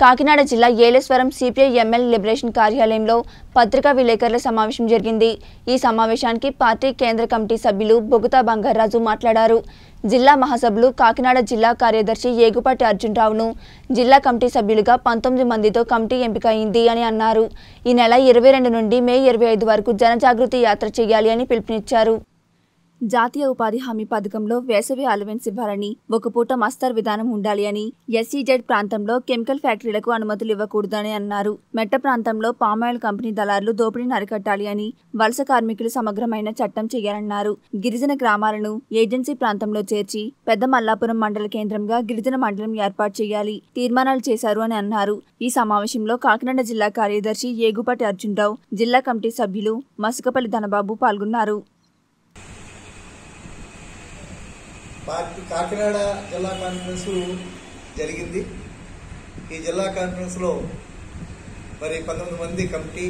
కాకినాడ జిల్లా Yeleswaram CPI ML liberation కార్యాలయంలో పత్రికా విలేకరుల సమావేశం జరిగింది ఈ సమావేశానికి పార్టీ కేంద్ర కమిటీ సభ్యులు బొగుతా బంగారాజు మాట్లాడారు జిల్లా మహాసభలు కాకినాడ జిల్లా కార్యదర్శి ఏగుపాటి అర్జునరావును జిల్లా కమిటీ సభ్యులుగా పంతొమ్మిది మందితో కమిటీ ఎంపిక అయింది అని అన్నారు ఈ నెల ఇరవై రెండు నుండి మే ఇరవై ఐదు వరకు జనజాగృతి యాత్ర చేయాలి అని పిలుపునిచ్చారు జాతీయ ఉపాధి హామీ పథకంలో వేసవి అలవెన్స్ ఇవ్వాలని ఒక పూట మస్తర్ విధానం ఉండాలి అని ఎస్సీజెడ్ ప్రాంతంలో కెమికల్ ఫ్యాక్టరీలకు అనుమతులు ఇవ్వకూడదని అన్నారు మెట్ట ప్రాంతంలో పామాయిల్ కంపెనీ దళారులు దోపిడీని అరికట్టాలి అని వలస కార్మికులు సమగ్రమైన చట్టం చేయాలన్నారు గిరిజన గ్రామాలను ఏజెన్సీ ప్రాంతంలో చేర్చి పెద్ద మల్లాపురం మండల కేంద్రంగా గిరిజన మండలం ఏర్పాటు చేయాలి తీర్మానాలు చేశారు అని అన్నారు ఈ సమావేశంలో కాకినాడ జిల్లా కార్యదర్శి ఏగుపాటి అర్జునరావు జిల్లా కమిటీ సభ్యులు మసుకపల్లి ధనబాబు పాల్గొన్నారు పార్టీ కాకినాడ జిల్లా కాన్ఫరెన్స్ జరిగింది ఈ జిల్లా కాన్ఫరెన్స్లో మరి పంతొమ్మిది మంది కమిటీ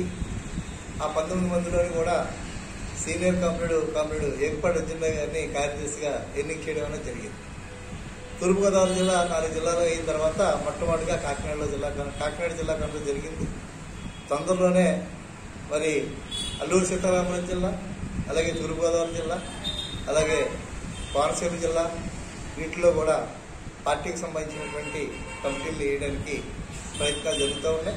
ఆ పంతొమ్మిది మందిలోని కూడా సీనియర్ కామ్రేడ్ కామ్రేడ్ ఏర్పాటు జిల్లా గారిని కార్యదర్శిగా ఎన్నిక చేయడం అనేది జరిగింది తూర్పుగోదావరి జిల్లా నాలుగు జిల్లాలు అయిన తర్వాత మొట్టమొదటిగా కాకినాడలో జిల్లా కాన్- కాకినాడ జిల్లా కాన్ఫరెన్స్ జరిగింది తొందరలోనే మరి అల్లూరు సీతారామరాజు జిల్లా అలాగే తూర్పుగోదావరి జిల్లా అలాగే కోనసీమ జిల్లా వీటిలో కూడా పార్టీకి సంబంధించినటువంటి కమిటీలు వేయడానికి ప్రయత్నాలు జరుగుతూ ఉన్నాయి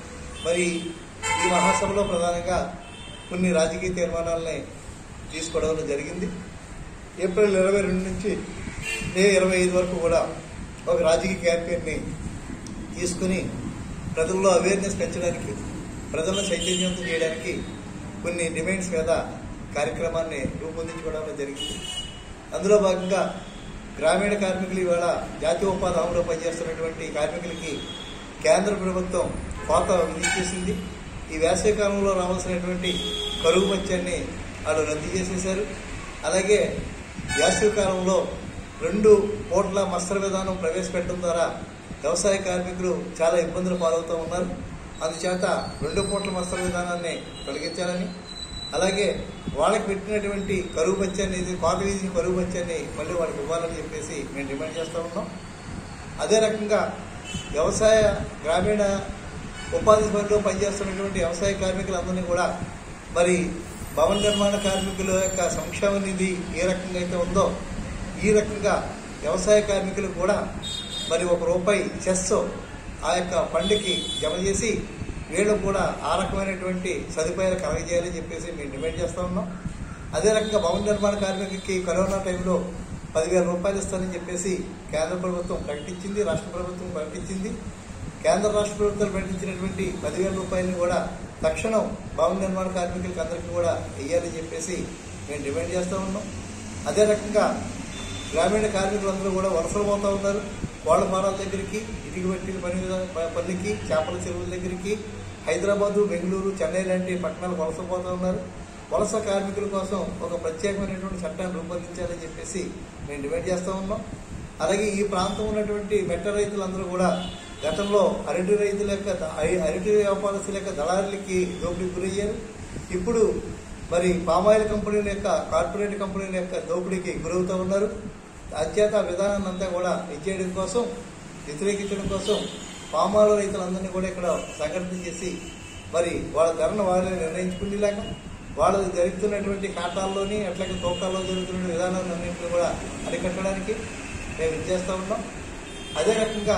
మరి ఈ మహాసభలో ప్రధానంగా కొన్ని రాజకీయ తీర్మానాలని తీసుకోవడం జరిగింది ఏప్రిల్ ఇరవై రెండు నుంచి మే ఇరవై ఐదు వరకు కూడా ఒక రాజకీయ క్యాంపెయిన్ని తీసుకుని ప్రజల్లో అవేర్నెస్ పెంచడానికి ప్రజలను చైతన్యవంతం చేయడానికి కొన్ని డిమాండ్స్ మీద కార్యక్రమాన్ని రూపొందించుకోవడం జరిగింది అందులో భాగంగా గ్రామీణ కార్మికులు ఇవాళ జాతీయ ఉపాధి హామీలో పనిచేస్తున్నటువంటి కార్మికులకి కేంద్ర ప్రభుత్వం కోత విధించేసింది ఈ వేసవి కాలంలో రావాల్సినటువంటి కరువు పత్యాన్ని వాళ్ళు రద్దు చేసేశారు అలాగే వేసవి కాలంలో రెండు కోట్ల మత్స్య విధానం ప్రవేశపెట్టడం ద్వారా వ్యవసాయ కార్మికులు చాలా ఇబ్బందులు పాలవుతూ ఉన్నారు అందుచేత రెండు కోట్ల మత్స్య విధానాన్ని తొలగించాలని అలాగే వాళ్ళకి పెట్టినటువంటి కరువు బత్యాన్ని ఇది కోత వీధిని కరువు బత్యాన్ని మళ్ళీ వాళ్ళకి ఇవ్వాలని చెప్పేసి మేము డిమాండ్ చేస్తూ ఉన్నాం అదే రకంగా వ్యవసాయ గ్రామీణ ఉపాధి పనిలో పనిచేస్తున్నటువంటి వ్యవసాయ కార్మికులందరినీ కూడా మరి భవన నిర్మాణ కార్మికుల యొక్క సంక్షేమ నిధి ఏ రకంగా అయితే ఉందో ఈ రకంగా వ్యవసాయ కార్మికులు కూడా మరి ఒక రూపాయి చెస్ ఆ యొక్క ఫండ్కి జమ చేసి వీళ్ళు కూడా ఆ రకమైనటువంటి సదుపాయాలు కలగజేయాలని చెప్పేసి మేము డిమాండ్ చేస్తూ ఉన్నాం అదే రకంగా భవన నిర్మాణ కార్మికులకి కరోనా టైంలో పదివేల రూపాయలు ఇస్తారని చెప్పేసి కేంద్ర ప్రభుత్వం ప్రకటించింది రాష్ట్ర ప్రభుత్వం ప్రకటించింది కేంద్ర రాష్ట్ర ప్రభుత్వాలు ప్రకటించినటువంటి పదివేల రూపాయలను కూడా తక్షణం భవన నిర్మాణ కార్మికులకి అందరికీ కూడా వెయ్యాలని చెప్పేసి మేము డిమాండ్ చేస్తూ ఉన్నాం అదే రకంగా గ్రామీణ కార్మికులందరూ కూడా వలసలు పోతా ఉన్నారు వాళ్ళ మారాల దగ్గరికి ఇటుక పెట్టిన పని పనికి చేపల చెరువుల దగ్గరికి హైదరాబాదు బెంగళూరు చెన్నై లాంటి పట్టణాలు వలస పోతా ఉన్నారు వలస కార్మికుల కోసం ఒక ప్రత్యేకమైనటువంటి చట్టాన్ని రూపొందించాలని చెప్పేసి మేము డిమాండ్ చేస్తూ ఉన్నాం అలాగే ఈ ప్రాంతం ఉన్నటువంటి మెట్ట రైతులందరూ కూడా గతంలో అరటి రైతుల యొక్క ద- అరి- అరటి వ్యాపారస్తుల యొక్క దళారులకి దోపిడీకి గురయ్యారు ఇప్పుడు మరి పామాయిల్ కంపెనీల యొక్క కార్పొరేట్ కంపెనీల యొక్క దోపిడీకి గురవుతూ ఉన్నారు అత్యేత విధానాన్ని అంతా కూడా ఇచ్చేయడం కోసం వ్యతిరేకించడం కోసం పామాయిల్ రైతులందరినీ కూడా ఇక్కడ సంఘటన చేసి మరి వాళ్ళ ధరను వాళ్ళని నిర్ణయించుకునేలాక వాళ్ళు జరుగుతున్నటువంటి ఖాతాల్లోని అట్లాగే తోకాల్లో జరుగుతున్న విధానాన్ని అన్నింటినీ కూడా అరికట్టడానికి మేము ఇది చేస్తూ ఉన్నాం అదే రకంగా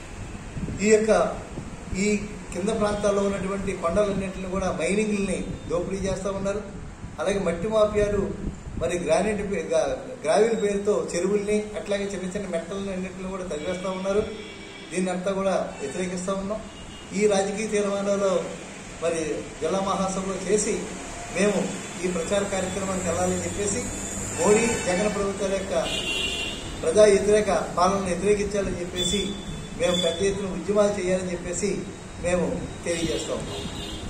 ఈ యొక్క ఈ కింద ప్రాంతాల్లో ఉన్నటువంటి కొండలన్నింటిని కూడా మైనింగ్ని దోపిడీ చేస్తూ ఉన్నారు అలాగే మట్టి మాఫియాలు మరి గ్రానైట్ పే- గా- గ్రావిల్ పేరుతో చెరువుల్ని అట్లాగే చిన్న చిన్న మెట్టలని అన్నింటిని కూడా తరివేస్తూ ఉన్నారు దీన్ని అంతా కూడా వ్యతిరేకిస్తూ ఉన్నాం ఈ రాజకీయ తీర్మానాలు మరి జిల్లా మహాసభలో చేసి మేము ఈ ప్రచార కార్యక్రమానికి వెళ్ళాలని చెప్పేసి మోడీ జగన్ ప్రభుత్వాల యొక్క ప్రజా వ్యతిరేక పాలనను వ్యతిరేకించాలని చెప్పేసి మేము పెద్ద ఎత్తున ఉద్యమాలు చేయాలని చెప్పేసి మేము తెలియజేస్తా ఉన్నాం